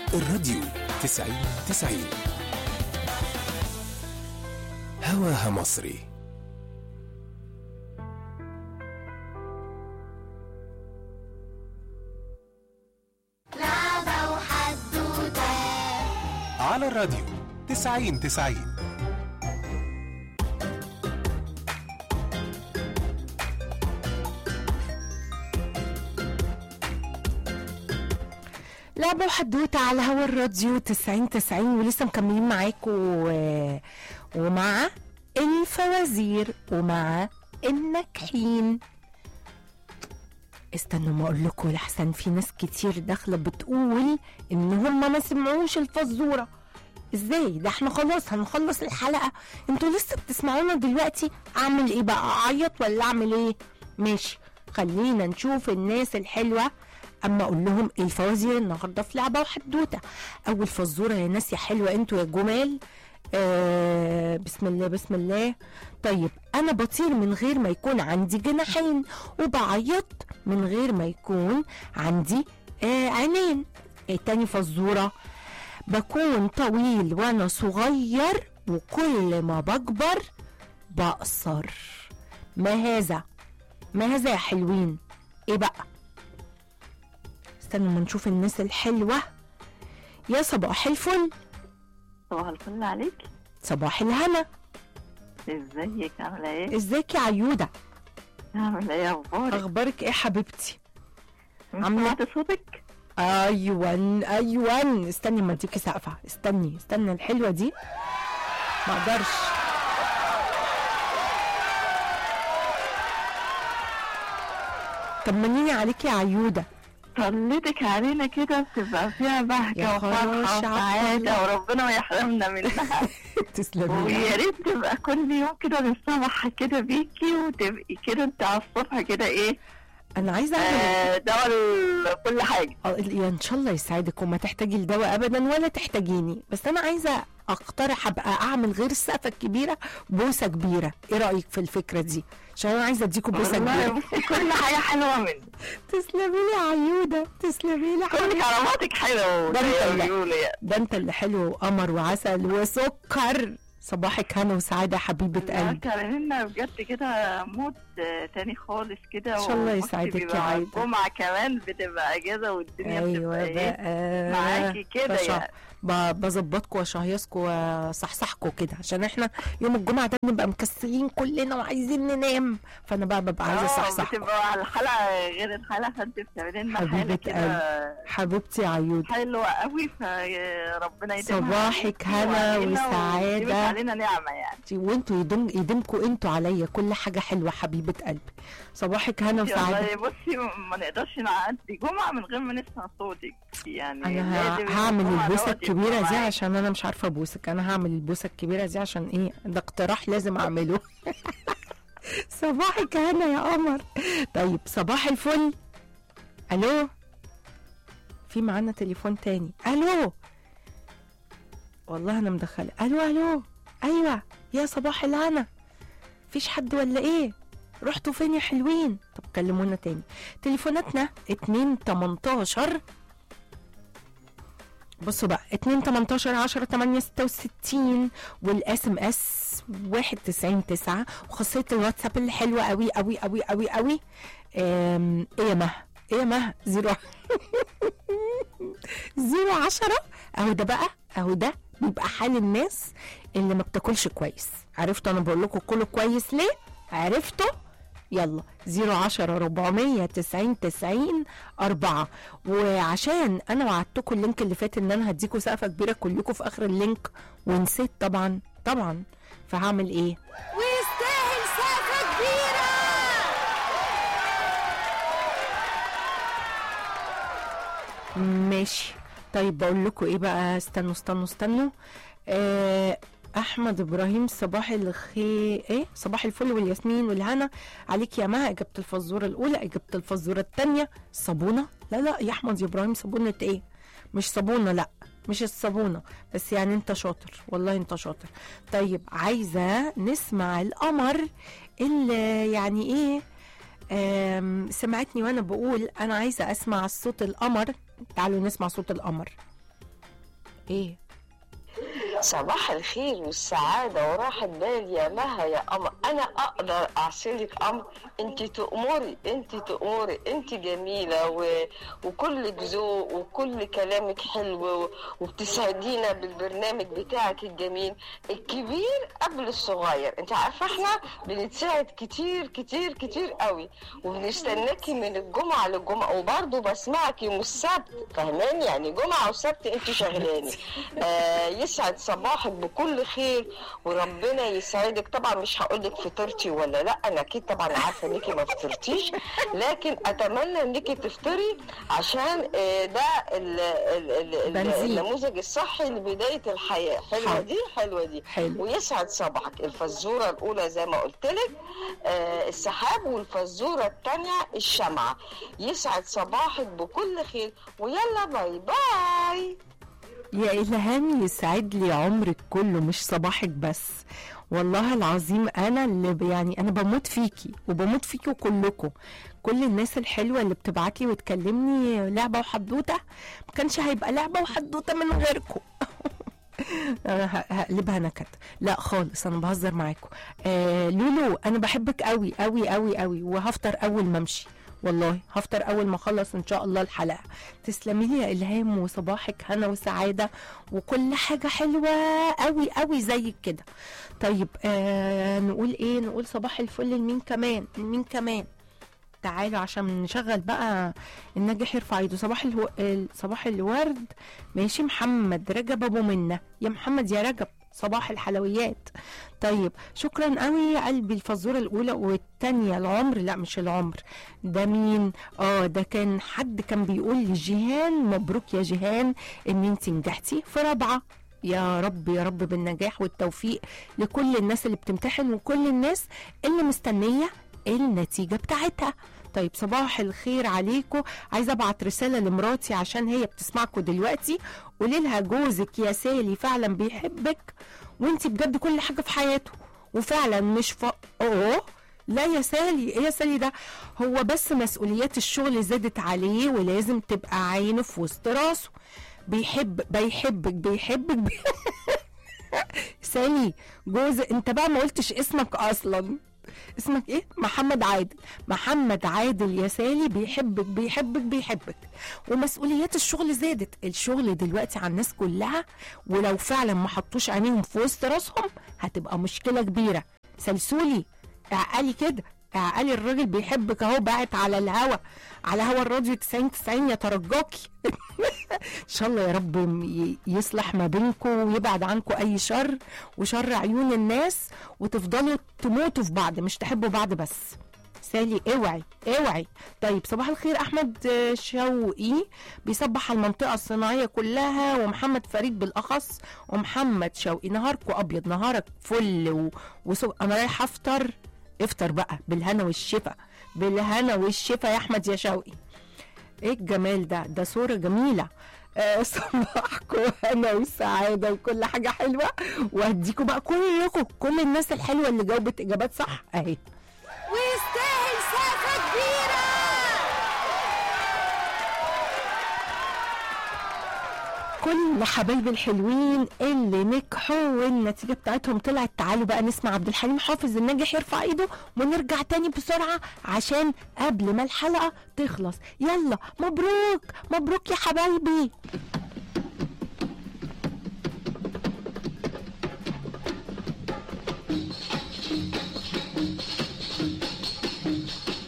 الراديو تسعين تسعين هواها مصري لعبة وحدوتة على الراديو تسعين تسعين لعبة وحدوتة على هوا الراديو 90 90 ولسه مكملين معاكم و... ومع الفوازير ومع الناجحين استنوا ما اقول لكم لحسن في ناس كتير داخله بتقول ان هم ما سمعوش الفزوره ازاي ده احنا خلاص هنخلص الحلقه انتوا لسه بتسمعونا دلوقتي اعمل ايه بقى اعيط ولا اعمل ايه ماشي خلينا نشوف الناس الحلوه اما اقول لهم ايه الفوازير النهارده في لعبه وحدوته اول فزوره يا ناس يا حلوه انتوا يا جمال آه بسم الله بسم الله طيب انا بطير من غير ما يكون عندي جناحين وبعيط من غير ما يكون عندي آه عينين آه تاني فزوره بكون طويل وانا صغير وكل ما بكبر بقصر ما هذا ما هذا يا حلوين ايه بقى استنوا ما نشوف الناس الحلوة يا صباح الفل صباح الفل عليك صباح الهنا ازيك عامله ايه ازيك يا عيودة عامله ايه اخبارك اخبارك ايه حبيبتي عاملة- سمعت صوتك ايوان ايوان استني ما اديكي سقفة استني استني الحلوة دي ما اقدرش طمنيني عليكي يا عيودة طلتك علينا كده بتبقى فيها يا بهجه خلاص وفرحه يا وسعاده وربنا ما يحرمنا منها تسلمي ويا ريت تبقى كل يوم كده نصبح كده بيكي وتبقي كده انت على الصبح كده ايه انا عايزة اعمل آه، دواء ل- كل حاجه اه يا ان شاء الله يسعدك وما تحتاجي الدواء ابدا ولا تحتاجيني بس انا عايزه اقترح ابقى اعمل غير السقفه الكبيره بوسه كبيره ايه رايك في الفكره دي عشان انا عايزه اديكم بوسه والله كبيره بصي كل حاجه حلوه منك تسلمي لي يا عيوده تسلمي لي كل حبيبتي كراماتك حلوه ده زي انت ما اللي- بيقولوا يعني ده انت اللي حلو وقمر وعسل وسكر صباحك هنا وسعاده حبيبه لا، قلبي كلمنا بجد كده مود آه، تاني خالص كده إن شاء الله وبصي يسعدك يا بيبقى عايدة. الجمعة كمان بتبقى اجازة والدنيا ايوه بتبقى ايه بقى معاكي كده فشا- يعني ب- بظبطكم واشهيصكم وصحصحكم كده عشان احنا يوم الجمعه ده بنبقى مكسلين كلنا وعايزين ننام فانا بقى ببقى عايزه اه اصحصحكم بتبقى على الحلقة غير الحلقة فانت بتعملي لنا حبيبة حالة كده حبيبتي يا عيود حلوة قوي فربنا يديمها صباحك عليكي هنا وعلينا وسعادة. ويديمك علينا نعمة يعني وانتوا يدم يدمكوا انتوا عليا كل حاجه حلوه حبيبه قلبي صباحك هنا وسعاده والله بصي ما نقدرش نعدي جمعة من غير ما نسمع صوتك يعني انا ه- لازم هعمل الجمعة البوسه دوت يبقى الكبيره دي معاكي. عشان انا مش عارفه ابوسك انا هعمل البوسه الكبيره دي عشان ايه ده اقتراح لازم اعمله صباحك هنا يا قمر طيب صباح الفل الو في معانا تليفون تاني الو والله انا مدخله الو الو ايوه يا صباح الهنا فيش حد ولا ايه رحتوا فين يا حلوين طب كلمونا تاني تليفوناتنا 2 18 بصوا بقى 2 18 10 8 66 والاس ام اس 91 9 وخاصيه الواتساب اللي حلوه قوي قوي قوي قوي قوي آم، ايه يا مها ايه يا مها زيرو زيرو عشرة اهو ده بقى اهو ده بيبقى حال الناس اللي ما بتاكلش كويس عرفتوا انا بقول لكم كلوا كويس ليه عرفتوا يلا 010 490 90 4 وعشان انا وعدتكم اللينك اللي فات ان انا هديكم سقفه كبيره كلكم في اخر اللينك ونسيت طبعا طبعا فهعمل ايه ويستاهل سقفة كبيرة ماشي طيب بقول لكم ايه بقى استنوا استنوا استنوا آه احمد ابراهيم صباح الخير ايه صباح الفل والياسمين والهنا عليك يا مها اجبت الفزوره الاولى اجبت الفزوره الثانيه صابونه لا لا يا احمد يا ابراهيم صابونه ايه مش صابونه لا مش الصابونه بس يعني انت شاطر والله انت شاطر طيب عايزه نسمع القمر اللي يعني ايه آم، سمعتني وانا بقول انا عايزه اسمع صوت القمر تعالوا نسمع صوت القمر ايه صباح الخير والسعادة وراحة بال يا مها يا قمر أنا أقدر أعصلك أمر أنت تأمري أنت تأمري أنت جميلة و... وكلك ذوق وكل كلامك حلو و... وبتسعدينا بالبرنامج بتاعك الجميل الكبير قبل الصغير أنت عارفة إحنا بنتساعد كتير كتير كتير قوي وبنستناكي من الجمعة للجمعة وبرضه بسمعك يوم السبت فاهماني يعني جمعة وسبت أنت شغلاني آه يسعد صباحك بكل خير وربنا يسعدك طبعا مش هقول لك فطرتي ولا لا انا اكيد طبعا عارفه انك ما فطرتيش لكن اتمنى انك تفطري عشان آه، ده ال- ال- ال- ال- بنزين. النموذج الصحي لبدايه الحياه حلوه حلو. دي حلوه دي حلو. ويسعد صباحك الفزوره الاولى زي ما قلت لك آه، السحاب والفزوره الثانيه الشمعه يسعد صباحك بكل خير ويلا باي باي يا إلهام يسعد لي عمرك كله مش صباحك بس والله العظيم أنا اللي ب- يعني أنا بموت فيكي وبموت فيكي كلكم كل الناس الحلوة اللي بتبعتلي وتكلمني لعبة وحدوتة ما كانش هيبقى لعبة وحدوتة من غيركم أنا ه- هقلبها نكد لا خالص انا بهزر معاكم آه لولو انا بحبك قوي قوي قوي قوي وهفطر اول ما امشي والله هفطر اول ما اخلص ان شاء الله الحلقه تسلمي لي يا الهام وصباحك هنا وسعاده وكل حاجه حلوه قوي قوي زيك كده طيب آه نقول ايه نقول صباح الفل لمين كمان مين كمان تعالوا عشان نشغل بقى الناجح يرفع ايده صباح الو... ال- صباح الورد ماشي محمد رجب ابو منة يا محمد يا رجب صباح الحلويات طيب شكرا قوي يا قلبي الفزوره الاولى والثانيه العمر لا مش العمر ده مين اه ده كان حد كان بيقول لجيهان مبروك يا جيهان ان انت نجحتي في رابعه يا رب يا رب بالنجاح والتوفيق لكل الناس اللي بتمتحن وكل الناس اللي مستنيه النتيجه بتاعتها طيب صباح الخير عليكم عايزه ابعت رساله لمراتي عشان هي بتسمعكم دلوقتي قولي لها جوزك يا سالي فعلا بيحبك وانت بجد كل حاجه في حياته وفعلا مش ف... اوه لا يا سالي ايه يا سالي ده هو بس مسؤوليات الشغل زادت عليه ولازم تبقى عينه في وسط راسه بيحب بيحبك بيحبك بي... سالي جوز انت بقى ما قلتش اسمك اصلا اسمك ايه محمد عادل محمد عادل يا سالي بيحبك بيحبك بيحبك ومسؤوليات الشغل زادت الشغل دلوقتي على الناس كلها ولو فعلا ما حطوش عينيهم في وسط راسهم هتبقى مشكله كبيره سلسولي اعقلي كده اعقلي الراجل بيحبك اهو باعت على الهوا على هوا الراديو 90 90 يترجاكي ان شاء الله يا رب ي- يصلح ما بينكم ويبعد عنكم اي شر وشر عيون الناس وتفضلوا تموتوا في بعض مش تحبوا بعض بس سالي اوعي اوعي طيب صباح الخير احمد آه، شوقي بيصبح على المنطقه الصناعيه كلها ومحمد فريد بالاخص ومحمد شوقي نهاركم ابيض نهارك فل و... وسو... انا رايح افطر افطر بقى بالهنا والشفا بالهنا والشفا يا احمد يا شوقي ايه الجمال ده ده صورة جميلة آه، صباحكم هنا وسعادة وكل حاجة حلوة وهديكوا بقى كلكم كل الناس الحلوة اللي جاوبت إجابات صح أهي ويستاهل سقفة كبيرة كل حبايبي الحلوين اللي نجحوا والنتيجة بتاعتهم طلعت تعالوا بقى نسمع عبد الحليم حافظ الناجح يرفع ايده ونرجع تاني بسرعة عشان قبل ما الحلقة تخلص يلا مبروك مبروك يا حبايبي